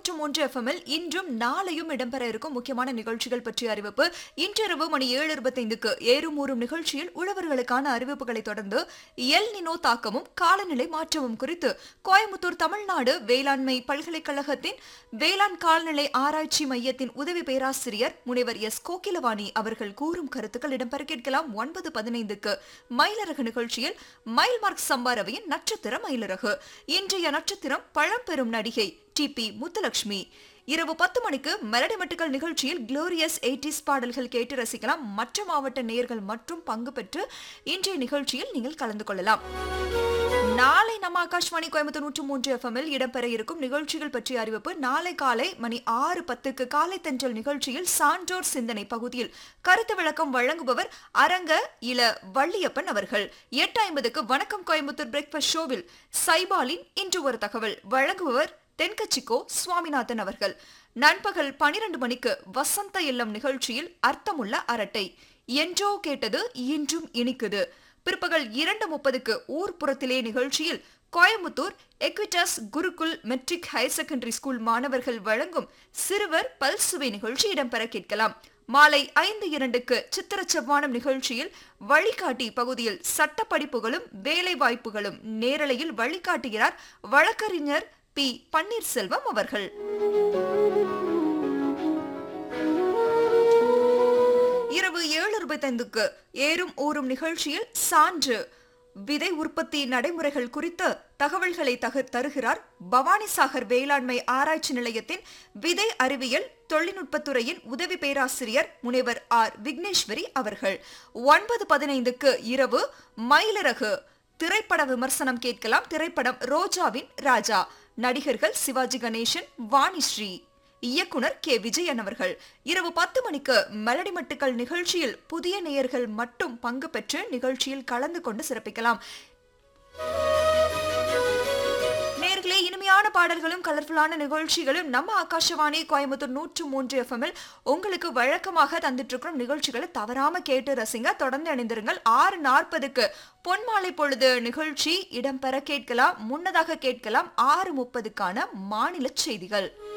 நூற்று மூன்று எஃப்எம்மில் இன்றும் நாளையும் இடம்பெற இருக்கும் முக்கியமான நிகழ்ச்சிகள் பற்றிய அறிவிப்பு இன்றிரவு மணி ஏழு இருபத்தைந்துக்கு ஏறும் ஊறும் நிகழ்ச்சியில் உழவர்களுக்கான அறிவிப்புகளை தொடர்ந்து எல் நினோ தாக்கமும் காலநிலை மாற்றமும் குறித்து கோயம்புத்தூர் தமிழ்நாடு வேளாண்மை பல்கலைக்கழகத்தின் வேளாண் கால்நிலை ஆராய்ச்சி மையத்தின் உதவி பேராசிரியர் முனைவர் எஸ் கோகிலவாணி அவர்கள் கூறும் கருத்துக்கள் இடம்பெற கேட்கலாம் ஒன்பது பதினைந்துக்கு மயிலரகு நிகழ்ச்சியில் மைல் மார்க் சம்பாரவையின் நட்சத்திர மயிலரகு இன்றைய நட்சத்திரம் பழம்பெரும் நடிகை டி பி முத்துலட்சுமி இரவு பத்து மணிக்கு மெலடி மெட்டுக்கள் நிகழ்ச்சியில் குளோரியஸ் எயிட்டிஸ் பாடல்கள் கேட்டு ரசிக்கலாம் மற்ற மாவட்ட நேயர்கள் மற்றும் பங்கு பெற்று இன்றைய நிகழ்ச்சியில் நீங்கள் கலந்து கொள்ளலாம் நாளை நம்ம ஆகாஷ்வாணி கோயம்புத்தூர் நூற்று மூன்று எஃப்எம்மில் இடம்பெற இருக்கும் நிகழ்ச்சிகள் பற்றிய அறிவிப்பு நாளை காலை மணி ஆறு பத்துக்கு காலை தென்றல் நிகழ்ச்சியில் சான்றோர் சிந்தனை பகுதியில் கருத்து விளக்கம் வழங்குபவர் அரங்க இள வள்ளியப்பன் அவர்கள் எட்டு ஐம்பதுக்கு வணக்கம் கோயம்புத்தூர் பிரேக்ஃபாஸ்ட் ஷோவில் சைபாலின் இன்று ஒரு தகவல் வழங்குபவர் தென்கட்சிக்கோ சுவாமிநாதன் அவர்கள் நண்பகல் பனிரெண்டு மணிக்கு வசந்த இல்லம் நிகழ்ச்சியில் அர்த்தமுள்ள அரட்டை என்றோ கேட்டது இன்றும் இனிக்குது பிற்பகல் இரண்டு முப்பதுக்கு ஊர்ப்புறத்திலே நிகழ்ச்சியில் Coimbatore Equitas Gurukul matric higher secondary school மாணவர்கள் வழங்கும் சிறுவர் பல்சுவை நிகழ்ச்சி இடம்பெற கேட்கலாம் மாலை ஐந்து இரண்டுக்கு சித்திர செவ்வானம் நிகழ்ச்சியில் வழிகாட்டி பகுதியில் சட்ட படிப்புகளும் வேலை வாய்ப்புகளும் நேரலையில் வழிகாட்டுகிறார் வழக்கறிஞர் பி பன்னீர்செல்வம் அவர்கள் இரவு ஏழு இருபத்தைந்துக்கு ஏறும் ஊறும் நிகழ்ச்சியில் சான்று விதை உற்பத்தி நடைமுறைகள் குறித்து தகவல்களை தகு தருகிறார் பவானிசாகர் வேளாண்மை ஆராய்ச்சி நிலையத்தின் விதை அறிவியல் தொழில்நுட்பத்துறையின் உதவி பேராசிரியர் முனைவர் ஆர் விக்னேஸ்வரி அவர்கள் ஒன்பது பதினைந்துக்கு இரவு மயிலிறகு திரைப்பட விமர்சனம் கேட்கலாம் திரைப்படம் ரோஜாவின் ராஜா நடிகர்கள் சிவாஜி கணேசன் வாணிஸ்ரீ இயக்குனர் கே விஜயன் அவர்கள் இரவு பத்து மணிக்கு மெலடி மட்டுக்கள் நிகழ்ச்சியில் புதிய நேயர்கள் மட்டும் பங்கு பெற்று நிகழ்ச்சியில் கலந்து கொண்டு சிறப்பிக்கலாம் நேர்களே இனிமையான பாடல்களும் கலர்ஃபுல்லான நிகழ்ச்சிகளும் நம்ம ஆகாஷவாணி கோயம்புத்தூர் நூற்று மூன்று எஃப்எம்மில் உங்களுக்கு வழக்கமாக தந்துட்டு இருக்கிற நிகழ்ச்சிகளை தவறாம கேட்டு ரசிங்க தொடர்ந்து இணைந்திருங்கள் ஆறு நாற்பதுக்கு பொன்மாலை பொழுது நிகழ்ச்சி இடம்பெற கேட்கலாம் முன்னதாக கேட்கலாம் ஆறு முப்பதுக்கான மாநில செய்திகள்